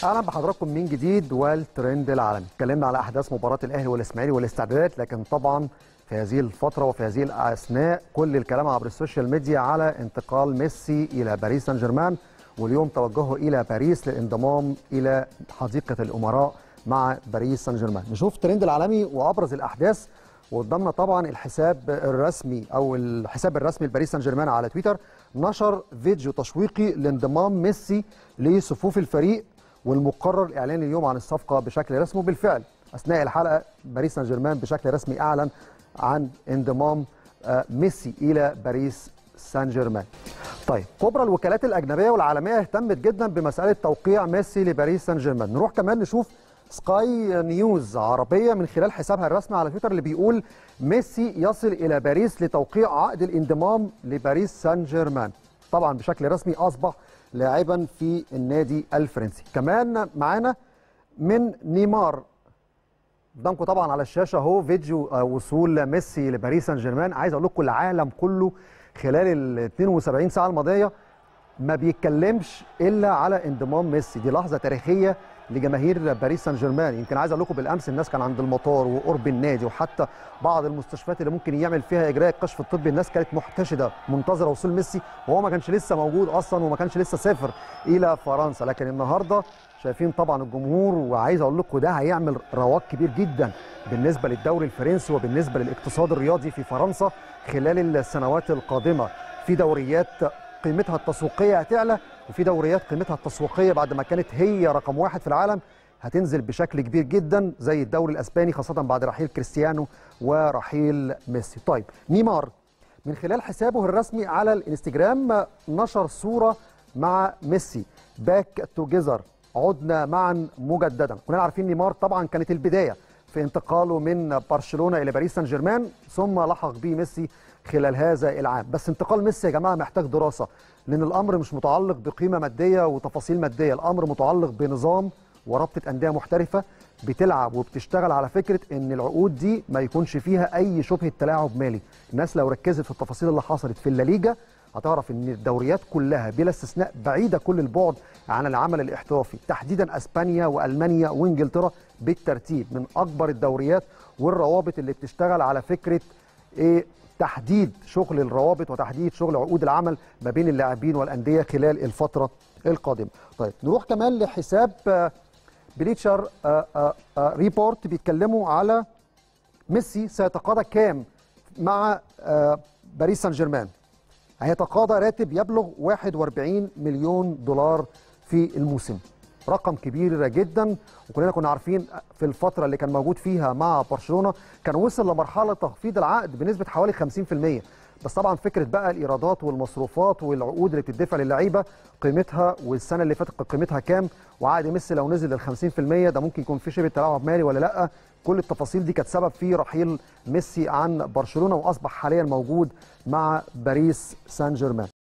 اهلا بحضراتكم من جديد والترند العالمي اتكلمنا على احداث مباراه الاهلي والاسماعيلي والاستعدادات لكن طبعا في هذه الفتره وفي هذه الاثناء كل الكلام عبر السوشيال ميديا على انتقال ميسي الى باريس سان جيرمان واليوم توجهه الى باريس للانضمام الى حديقه الامراء مع باريس سان جيرمان نشوف الترند العالمي وابرز الاحداث وقدامنا طبعا الحساب الرسمي او الحساب الرسمي لباريس سان جيرمان على تويتر نشر فيديو تشويقي لانضمام ميسي لصفوف الفريق والمقرر الاعلان اليوم عن الصفقه بشكل رسمي وبالفعل اثناء الحلقه باريس سان جيرمان بشكل رسمي اعلن عن انضمام ميسي الى باريس سان جيرمان. طيب كبرى الوكالات الاجنبيه والعالميه اهتمت جدا بمساله توقيع ميسي لباريس سان جيرمان، نروح كمان نشوف سكاي نيوز عربيه من خلال حسابها الرسمي على تويتر اللي بيقول ميسي يصل الى باريس لتوقيع عقد الانضمام لباريس سان جيرمان. طبعا بشكل رسمي اصبح لاعبا في النادي الفرنسي كمان معانا من نيمار قدامكم طبعا على الشاشه اهو فيديو وصول ميسي لباريس سان جيرمان عايز اقول لكم العالم كله خلال ال 72 ساعه الماضيه ما بيتكلمش الا على انضمام ميسي دي لحظه تاريخيه لجماهير باريس سان جيرمان يمكن عايز اقول لكم بالامس الناس كان عند المطار وقرب النادي وحتى بعض المستشفيات اللي ممكن يعمل فيها اجراء الكشف الطبي الناس كانت محتشده منتظره وصول ميسي وهو ما كانش لسه موجود اصلا وما كانش لسه سافر الى فرنسا لكن النهارده شايفين طبعا الجمهور وعايز اقول لكم ده هيعمل رواج كبير جدا بالنسبه للدوري الفرنسي وبالنسبه للاقتصاد الرياضي في فرنسا خلال السنوات القادمه في دوريات قيمتها التسويقيه هتعلى وفي دوريات قيمتها التسويقيه بعد ما كانت هي رقم واحد في العالم هتنزل بشكل كبير جدا زي الدوري الاسباني خاصه بعد رحيل كريستيانو ورحيل ميسي. طيب نيمار من خلال حسابه الرسمي على الانستجرام نشر صوره مع ميسي باك توجذر عدنا معا مجددا كلنا عارفين نيمار طبعا كانت البدايه في انتقاله من برشلونه الى باريس سان جيرمان ثم لحق به ميسي خلال هذا العام بس انتقال ميسي يا جماعه محتاج دراسه لان الامر مش متعلق بقيمه ماديه وتفاصيل ماديه الامر متعلق بنظام ورابطه انديه محترفه بتلعب وبتشتغل على فكره ان العقود دي ما يكونش فيها اي شبهه تلاعب مالي الناس لو ركزت في التفاصيل اللي حصلت في الليجا هتعرف ان الدوريات كلها بلا استثناء بعيده كل البعد عن العمل الاحترافي تحديدا اسبانيا والمانيا وانجلترا بالترتيب من اكبر الدوريات والروابط اللي بتشتغل على فكره ايه تحديد شغل الروابط وتحديد شغل عقود العمل ما بين اللاعبين والانديه خلال الفتره القادمه. طيب نروح كمان لحساب بليتشر ريبورت بيتكلموا على ميسي سيتقاضى كام مع باريس سان جيرمان. هيتقاضى راتب يبلغ 41 مليون دولار في الموسم. رقم كبير جدا وكلنا كنا عارفين في الفتره اللي كان موجود فيها مع برشلونه كان وصل لمرحله تخفيض العقد بنسبه حوالي 50% بس طبعا فكره بقى الايرادات والمصروفات والعقود اللي بتدفع للعيبه قيمتها والسنه اللي فاتت قيمتها كام وعقد ميسي لو نزل لل 50% ده ممكن يكون في شبه تلاعب مالي ولا لا كل التفاصيل دي كانت سبب في رحيل ميسي عن برشلونه واصبح حاليا موجود مع باريس سان جيرمان